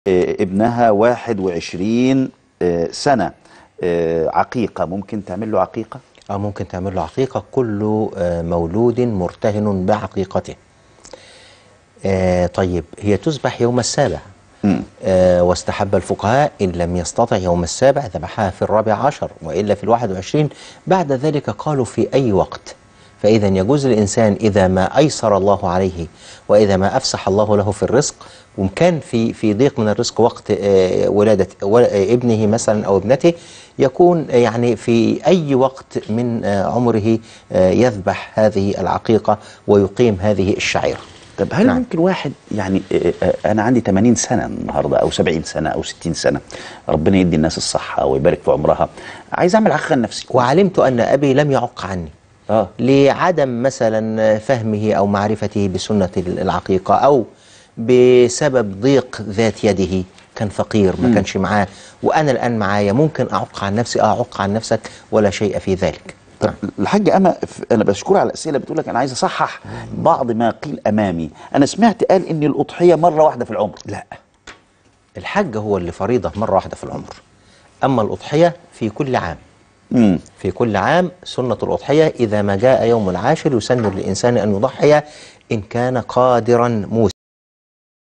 آه، ابنها 21 آه، سنة آه، عقيقة ممكن تعمل له عقيقة أو ممكن تعمل له عقيقة كل آه، مولود مرتهن بعقيقته آه، طيب هي تذبح يوم السابع مم. آه، واستحب الفقهاء إن لم يستطع يوم السابع ذبحها في الرابع عشر وإلا في الواحد وعشرين بعد ذلك قالوا في أي وقت فإذا يجوز للإنسان إذا ما أيسر الله عليه وإذا ما أفسح الله له في الرزق وكان في في ضيق من الرزق وقت آه، ولادة ول- آه، ابنه مثلا أو ابنته يكون آه، يعني في أي وقت من آه، عمره آه، يذبح هذه العقيقة ويقيم هذه الشعيرة طب هل نعم. ممكن واحد يعني آه، آه، أنا عندي 80 سنة النهاردة أو 70 سنة أو 60 سنة ربنا يدي الناس الصحة ويبارك في عمرها عايز أعمل عقيقة لنفسي وعلمت أن أبي لم يعق عني آه لعدم مثلا فهمه أو معرفته بسنة العقيقة أو بسبب ضيق ذات يده كان فقير ما كانش معاه وأنا الآن معايا ممكن أعق عن نفسي أعق عن نفسك ولا شيء في ذلك طب الحاج أما ف- أنا بشكر على الأسئلة بتقول لك أنا عايز أصحح بعض ما قيل أمامي أنا سمعت قال إن الأضحية مرة واحدة في العمر لا الحج هو اللي فريضة مرة واحدة في العمر أما الأضحية في كل عام مم. في كل عام سنة الأضحية إذا ما جاء يوم العاشر يسن للإنسان أن يضحي إن كان قادرا موسى